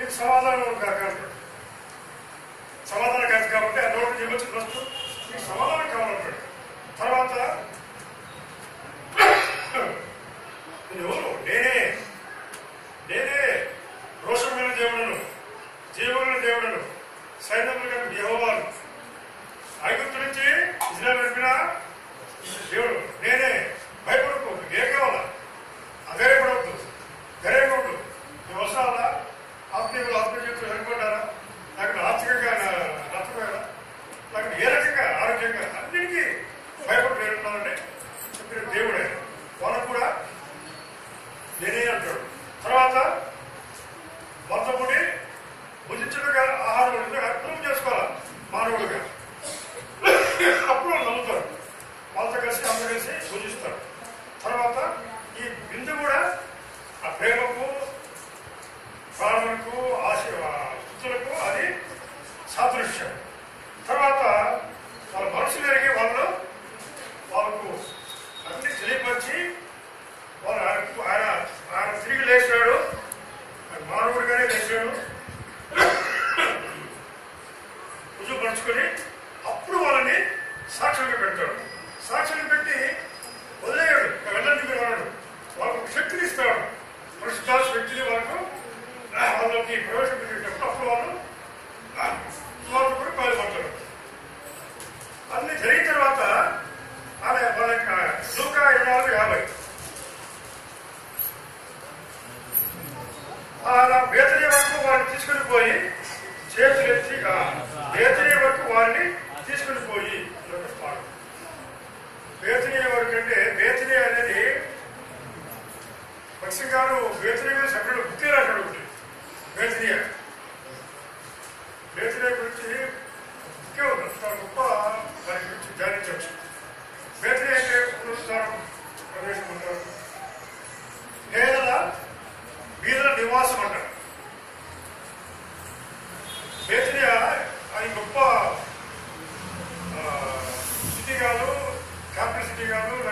మీకు సమాధానం కాక అంటాడు సమాధానం కాదు కాబట్టి ఆ నోటు చెప్పొచ్చు ఫస్ట్ మీకు సమాధానం కావాలంటాడు తర్వాత నేను ఎవరు నేనే నేనే రోషమైన దేవుడను జీవమైన దేవుడను సైన్యములు కలిగిన యెహోవాను ఐగుప్తు నుంచి ఇజ్రాయల్ నడిపిన దేవుడు నేనే భయపడకు ఏ కావాలా అధైర్యపడవద్దు ధైర్యంగా ఉండు నువ్వు వస్తావా ఆత్మీయులు ఆత్మీయులు సరిపోతారా నాకు ఆర్థికంగా నష్టపోయారా నాకు ఏ రకంగా ఆరోగ్యంగా అన్నిటికీ భయపడి నేనున్నానంటే చెప్పిన దేవుడే వాళ్ళకు కూడా నేనే అంటాడు తర్వాత బంధముని భుజించడుగా ఆహారం ఉండగా అర్థం చేసుకోవాలి మానవుడిగా అప్పుడు వాళ్ళు నమ్ముతారు వాళ్ళతో కలిసి అందరూ కలిసి భుజిస్తారు తర్వాత ఈ బిందు కూడా ఆ ప్రేమకు ప్రాణులకు ఆశ స్థుతులకు అది సాదృశ్యం తర్వాత వాళ్ళ మనసు పెరిగి వాళ్ళు వాళ్ళకు అన్ని తెలియపరిచి వాళ్ళు ఆయనకు ఆయన ఆయన తిరిగి లేచాడు ఆయన మానవుడిగానే లేచాడు రుజువుపరుచుకొని అప్పుడు వాళ్ళని సాక్ష్యంగా పెడతాడు సాక్ష్యం పెట్టి వదిలేయడు "ఇక వెళ్ళండి మీరు అన్నాడు వాళ్ళకు శక్తిని ఇస్తాడు పరిశుద్ధాల శక్తిని వాళ్ళకు ఆ, వాళ్ళకి ప్రవేశపెట్టేటప్పుడు అప్పుడు వాళ్ళు ఆ, వాళ్ళు కూడా బయలుపడతారు అన్ని జరిగిన తర్వాత ఆయన వాళ్ళ యొక్క లూకా ఇరవై నాలుగు యాభై అలా వేతనే వరకు వారిని తీసుకుని పోయి చేతులు ఎత్తి ఆ, వేతనే వరకు వారిని తీసుకుని పోయి ఇదొక పాట. వేతనే వరకు అంటే వేతనే అనేది భక్సింగ్ గారు వేతనే మీద సపరేట్ బుక్కే రాశాడు ఒకటి వేతనీయ వేతనీయ గురించి బుక్కే ఉంది చాలా గొప్ప దాని గురించి ధ్యానించవచ్చు వేతనీయ అంటే పునరుద్ధారం ప్రవేశం అంటారు పేదల వీరుల నివాసం అంటారు బేతనియా అది గొప్ప ఆ, సిటీ కాదు క్యాపిటల్ సిటీ కాదు